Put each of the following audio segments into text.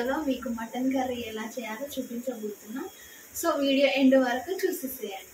వీడియోలో మీకు mutton curry ఎలా చేయాలో చూపించబోతున్నాం సో వీడియో ఎండ్ వరకు చూసేసేయండి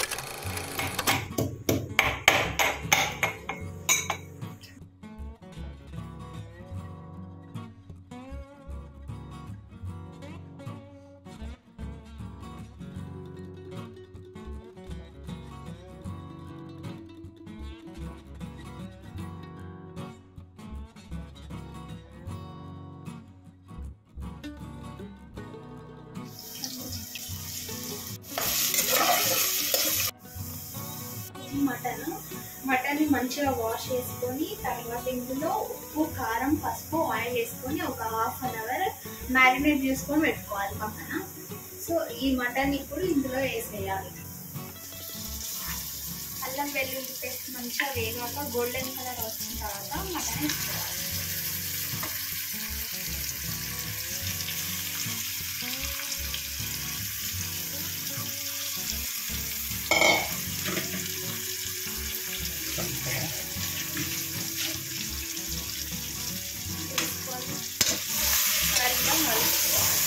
మటన్ మటన్ని మంచిగా వాష్ చేసుకొని తర్వాత ఇందులో ఉప్పు కారం పసుపు ఆయిల్ వేసుకొని ఒక హాఫ్ అన్ అవర్ మ్యారినేట్ చేసుకొని పెట్టుకోవాలి పక్కన సో ఈ మటన్ ఇప్పుడు ఇందులో వేసేయాలి అల్లం వెల్లుల్లి పేస్ట్ మంచిగా వేగాక గోల్డెన్ కలర్ వచ్చిన తర్వాత మటన్ వేసుకోవాలి వేసుకొని సరిగ్గా కలుపుకోవాలి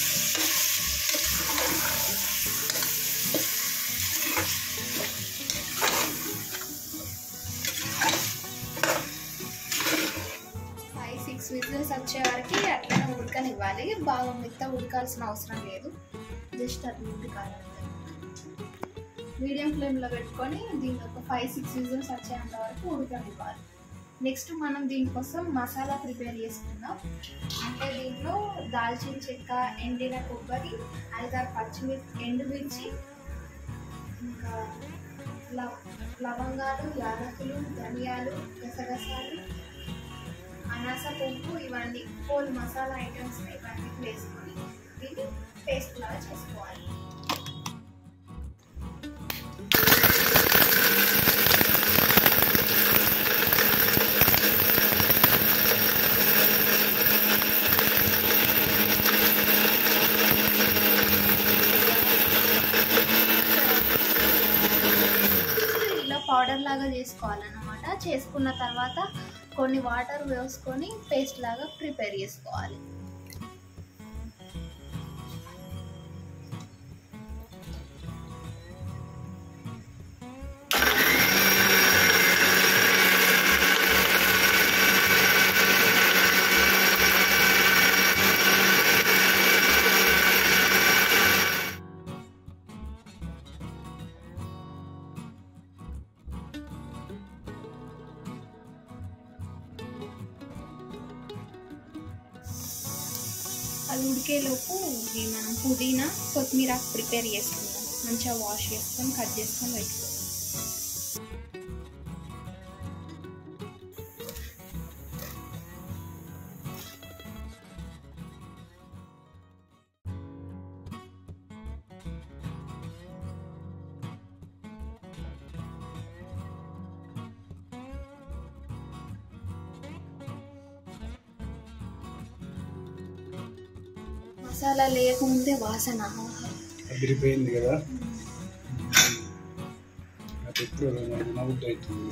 ఫైవ్ సిక్స్ విజిల్స్ వచ్చే వరకు అట్లనే ఉడకనివ్వాలి బాగా మిగత ఉడకాల్సిన అవసరం లేదు జస్ట్ అది ఉడకాలి మీడియం ఫ్లేమ్లో పెట్టుకొని దీన్ని ఒక ఫైవ్ సిక్స్ విజిల్స్ వచ్చేంత వరకు ఉడకనివ్వాలి నెక్స్ట్ మనం దీనికోసం మసాలా ప్రిపేర్ చేసుకుందాం అంటే దీంట్లో దాల్చిన చెక్క ఎండిన కొబ్బరి ఐదారు పచ్చిమిర్చి ఎండుమిర్చి ఇంకా లవ లవంగాలు యాలకులు ధనియాలు గసగసాలు అనాస పువ్వు ఇవన్నీ హోల్ మసాలా ఐటమ్స్ ఇవన్నీ వేసుకొని దీన్ని పేస్ట్ లాగా చేసుకోవాలి ఇలా పౌడర్ లాగా చేసుకోవాలన్నమాట చేసుకున్న తర్వాత కొన్ని వాటర్ వేసుకొని పేస్ట్ లాగా ప్రిపేర్ చేసుకోవాలి అది ఉడికేలోపు ఇది మనం పుదీనా కొత్తిమీర ప్రిపేర్ చేసుకుందాం మంచిగా వాష్ చేసుకొని కట్ చేసుకొని పెట్టుకోవాలి మసాలా లేకముందే వాసన ఆహా. అదిరిపోయింది కదా అది ఎప్పుడు నవ్వుట్ అవుతుంది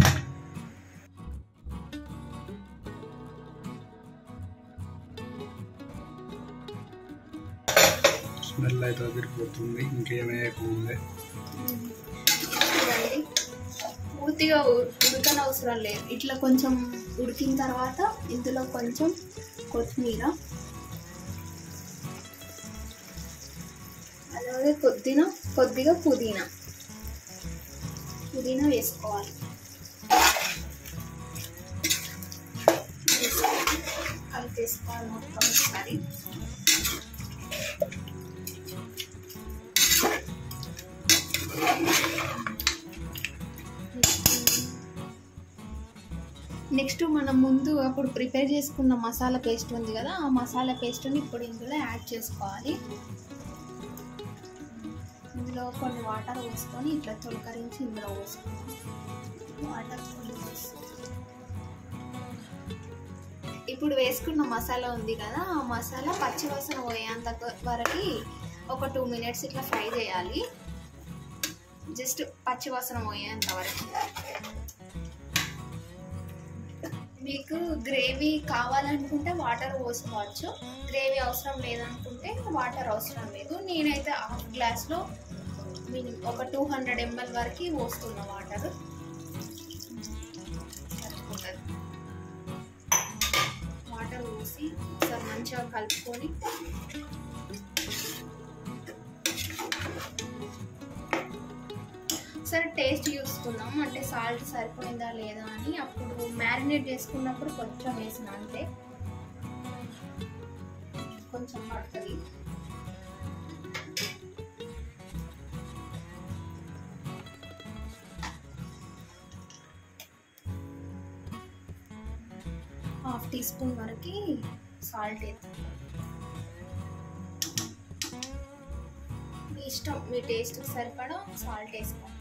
స్మెల్ అయితే అదిరిపోతుంది ఇంకేమేయకముందే చూడండి పూర్తిగా ఉ- ఉడకనవసరం లేదు ఇట్లా కొంచెం ఉడికిన తర్వాత ఇందులో కొంచెం కొత్తిమీర అలాగే కొద్దిగా కొద్దిగా పుదీనా పుదీనా వేసుకోవాలి వేసుకొని కలిపేసుకోవాలి మొత్తం ఒకసారి నెక్స్ట్ మనం ముందు అప్పుడు ప్రిపేర్ చేసుకున్న మసాలా పేస్ట్ ఉంది కదా ఆ మసాలా పేస్ట్ని ఇప్పుడు ఇందులో యాడ్ చేసుకోవాలి ఇందులో కొన్ని వాటర్ వేసుకొని ఇట్లా తొలకరించి ఇందులో వేసుకోవాలి వాటర్ కొన్ని వేసి- ఇప్పుడు వేసుకున్న మసాలా ఉంది కదా ఆ మసాలా పచ్చివాసన పోయేంత వరకు ఒక టూ మినిట్స్ ఇట్లా ఫ్రై చేయాలి జస్ట్ పచ్చివాసన పోయేంత వరకు మీకు గ్రేవీ కావాలనుకుంటే వాటర్ పోసుకోవచ్చు గ్రేవీ అవసరం లేదనుకుంటే వాటర్ అవసరం లేదు నేనైతే హాఫ్ గ్లాస్లో మినిమం ఒక టూ హండ్రెడ్ ఎంఎల్ వరకు పోస్తున్నా వాటర్ సరిపోతుంది వాటర్ పోసి ఒకసారి మంచిగా కలుపుకొని సరే టేస్ట్ చూసుకుందాం అంటే సాల్ట్ సరిపోయిందా లేదా అని అప్పుడు మ్యారినేట్ చేసుకున్నప్పుడు కొంచెం వేసిన అంతే కొంచెం పడుతుంది హాఫ్ టీ స్పూన్ వరకు సాల్ట్ వేస్తాం మీ ఇష్టం మీ టేస్ట్ సరిపడా సాల్ట్ వేసుకోండి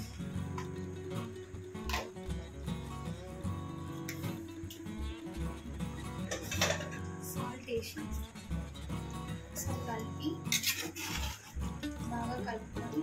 సాల్ట్ వేసి ఒకసారి కలిపి బాగా కలుపుకొని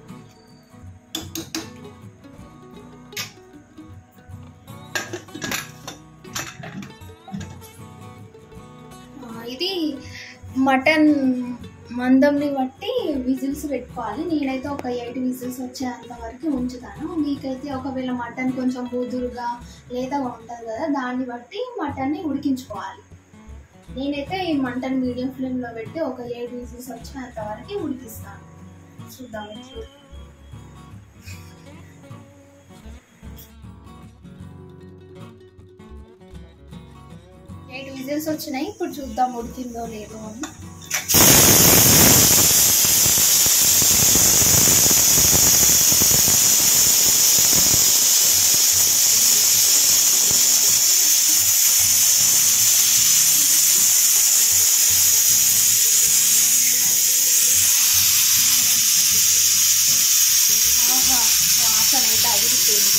ఆ, ఇది మటన్ మందంని బట్టి విజిల్స్ పెట్టుకోవాలి నేనైతే ఒక ఎయిట్ విజిల్స్ వచ్చేంత వరకు ఉంచుతాను మీకైతే ఒకవేళ మటన్ కొంచెం బుదురుగా లేదా ఉంటుంది కదా దాన్ని బట్టి మటన్ని ఉడికించుకోవాలి నేనైతే ఈ మంటన్ మీడియం ఫ్లేమ్లో పెట్టి ఒక ఎయిట్ విజిల్స్ వచ్చేంత వరకు ఉడికిస్తాను చూద్దాం ఎట్లా ఎయిట్ విజిల్స్ వచ్చినాయి ఇప్పుడు చూద్దాం ఉడికిందో లేదో అని ఆహా వాసన అయితే అదిరిపోయింది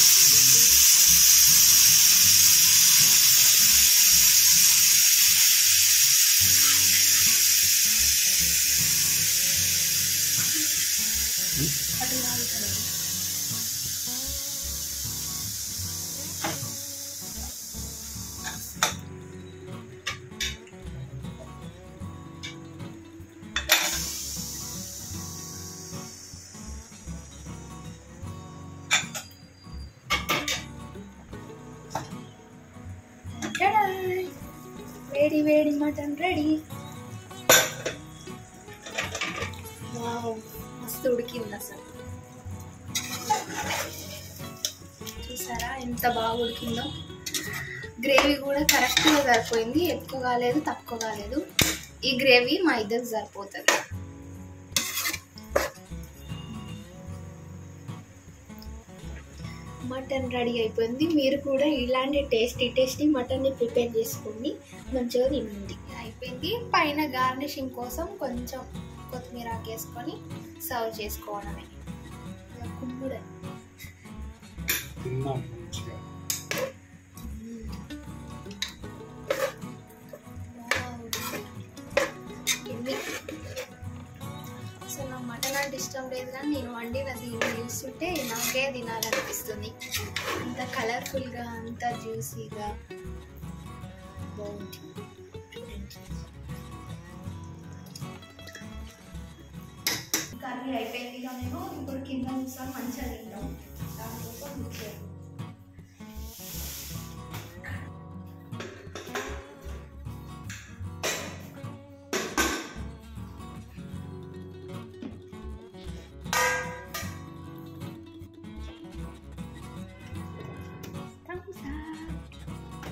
అటు కాలుతుంది వేడి వేడి మటన్ రెడీ వావ్ మస్తు ఉడికింది అసలు చూసారా ఎంత బాగా ఉడికిందో గ్రేవీ కూడా కరెక్ట్గా సరిపోయింది ఎక్కువ కాలేదు తక్కువ కాలేదు ఈ గ్రేవీ మా ఇద్దరికి సరిపోతుంది మటన్ రెడీ అయిపోయింది మీరు కూడా ఇలాంటి టేస్టీ టేస్టీ మటన్ని ప్రిపేర్ చేసుకోండి మంచిగా తినండి అయిపోయింది పైన గార్నిషింగ్ కోసం కొంచెం కొత్తిమీర వేసుకొని సర్వ్ చేసుకోవడమే ఇలా కుమ్ముడే తిన్నాం మంచిగా ఎన్ని అసలు నాకు మటన్ అంటే ఇష్టం లేదు కానీ నేను వండిన దీన్ని చూస్తుంటే నాకే తినాలనిపిస్తుంది అంత కలర్ఫుల్గా అంత జ్యూసీగా బాగుంది చూడండి కర్రీ అయిపోయింది ఇక మేము ఇప్పుడు కింద కూర్చొని మంచిగా తింటాం దానికోసం కూర్చోండి Thumbs up.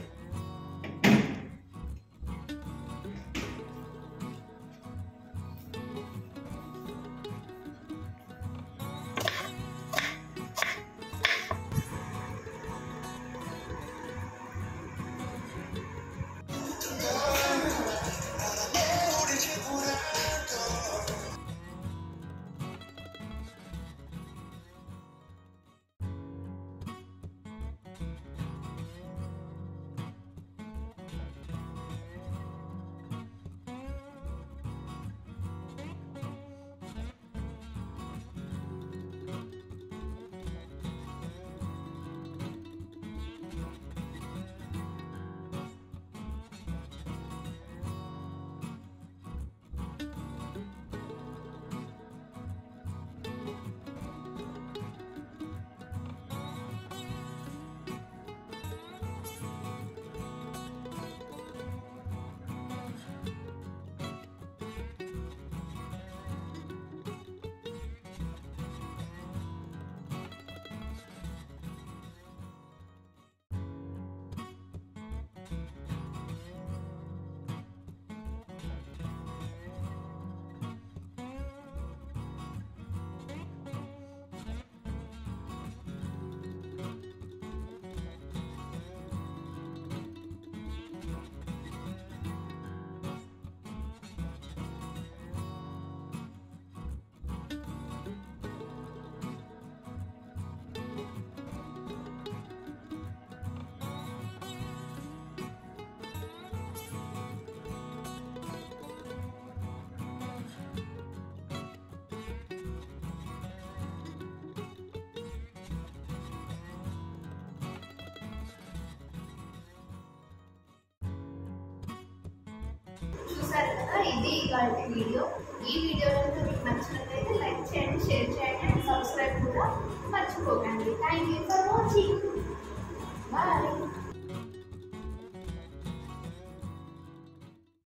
ఇది ఇవాళ వీడియో ఈ వీడియో కనుక మీకు నచ్చినట్లయితే లైక్ చేయండి షేర్ చేయండి అండ్ సబ్స్క్రైబ్ కూడా మర్చిపోకండి thank you for watching bye